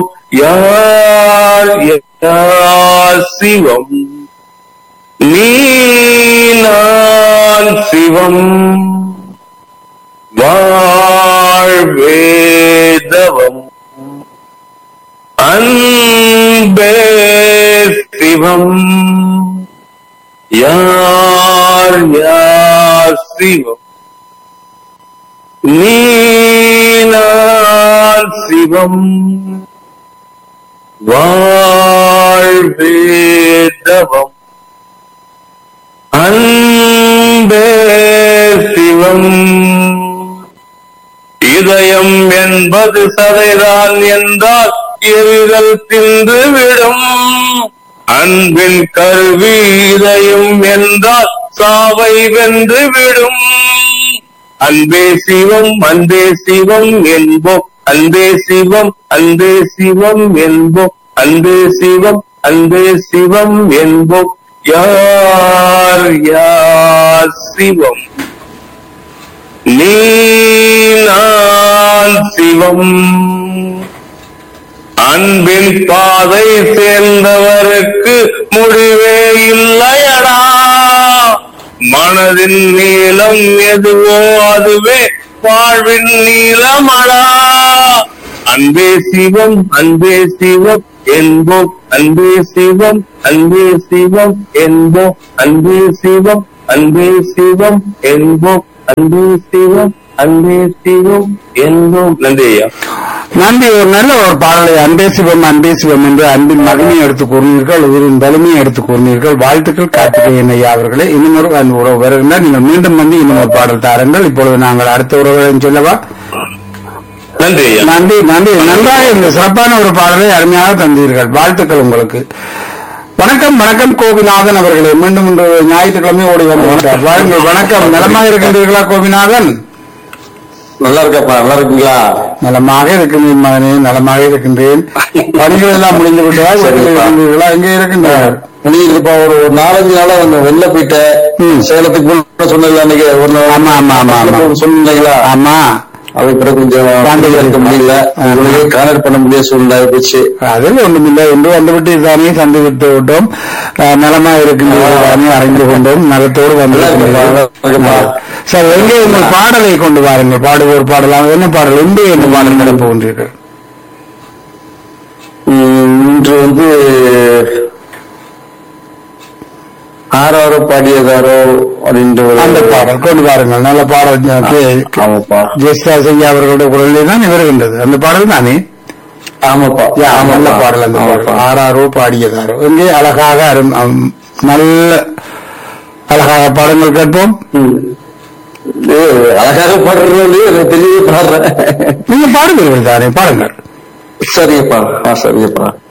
யார் யார் சிவம் நீ நான் சிவம் வாழ்வேதவம் அன்பே சிவம் யார் யார் சிவம் நீ நான் சிவம் வாழ்வேதவம் அன்பே சிவம் இதயம் என்பது சதைதான் என்றால் எரிதல் தின்று விடும் அன்பின் கருவி இதயம் என்றால் சாவை வென்று விடும் அன்பே சிவம் அன்பே சிவம் என்போம் அன்பே சிவம் அன்பே சிவம் என்போம் அன்பே சிவம் அன்பே சிவம் என்போம் யார் யார் சிவம் நீ நான் சிவம் அன்பின் பாதை சேர்ந்தவருக்கு முடிவே இல்லையடா மனதின் நீளம் எதுவோ அதுவே வாழ்வின் நீளமடா அன்பே சிவம் அன்பே சிவம் என்போம் அன்பே சிவம் அன்பே சிவம் என்போம் அன்பே சிவம் அன்பே சிவம் என்போம் அன்பே சிவம் அன்பே சிவம் என்போம் நன்றி ஐயா நன்றி ஒரு நல்ல ஒரு பாடலை அன்பே சிவம் அன்பே சிவம் என்று அன்பின் மகிமையை எடுத்துக் கூறினீர்கள் உயிரின் வலிமையை எடுத்துக் கூறினீர்கள் வாழ்த்துக்கள் கார்த்திகேயன் ஐயா அவர்களே இன்னும் ஒரு அன்பு உறவு வருகின்றார் நீங்கள் மீண்டும் வந்து இன்னும் ஒரு பாடல் தாருங்கள் இப்பொழுது நாங்கள் அடுத்த உறவுகளை சொல்லவா நன்றி ஐயா நன்றி நன்றி நன்றாக இந்த சிறப்பான ஒரு பாடலை அருமையாக தந்தீர்கள் வாழ்த்துக்கள் உங்களுக்கு வணக்கம் வணக்கம் கோபிநாதன் அவர்களே மீண்டும் இன்று ஞாயிற்றுக்கிழமை ஓடி வந்துவிட்டார் வாருங்கள் வணக்கம் நலமாக இருக்கின்றீர்களா கோபிநாதன் நல்லா இருக்கப்பா நல்லா இருக்கீங்களா நலமாக இருக்கின்றேன் மகனே நலமாக இருக்கின்றேன் பணிகள் எல்லாம் முடிந்து விட்டதா வீட்டில் சரிப்பா. இருக்கின்றீர்களா எங்கே இருக்கின்றார் நீ இப்ப ஒரு ஒரு நாலஞ்சு நாளா வந்து வெளில போயிட்டேன் ம். சேலத்துக்கு போன சொன்னல அன்னைக்கு ஒரு நாள் ஆமா, ஆமா, ஆமா, ஆமா. சொன்னீங்களா ஆமா அது பிறகு கொஞ்சம் தாண்டி இருக்க முடியல ஆமா. உங்களையே கான்டாக்ட் பண்ண முடியாத சூழ்நிலை போச்சு அதில் ஒன்றுமில்லை என்று வந்துவிட்டு தானே சந்து விட்டு விட்டோம் அஹ், நலமா இருக்கின்றீர்கள் தானே அறிந்து கொண்டோம் நலத்தோடு வந்து நல்லா இருக்குப்பா, நல்லா இருக்குப்பா. சார் எங்கே உங்கள் பாடலை கொண்டு வாருங்கள் பாடுவோர் பாடலாம் என்ன பாடல் இன்று என்ன பாடல் நடப்பு போகின்றீர்கள் ம், இன்று வந்து ஆறாரோ பாடியதாரோ அப்படின்ற ஒரு அந்த பாடல் கொண்டு வாருங்கள் நல்ல பாடல் ஆமாப்பா ஜெஸ்டா செய்யா அவர்களுடைய குரலில் தான் வருகின்றது அந்த பாடல் தானே ஆமாப்பா யா, நல்ல ஆமாப்பா. பாடல் அந்த பாடல் ஆமாப்பா. ஆறாரோ பாடியதாரோ எங்கே அழகாக அரும்- அம், நல்ல அழகாக பாடங்கள் கேட்போம் ம். ஏய், அழகாக பாடுறது எனக்கு தெரியவே பாடுறேன் நீங்க பாடுவீர்கள் தானே பாருங்கள் சரியப்பா ஆ சரியப்பா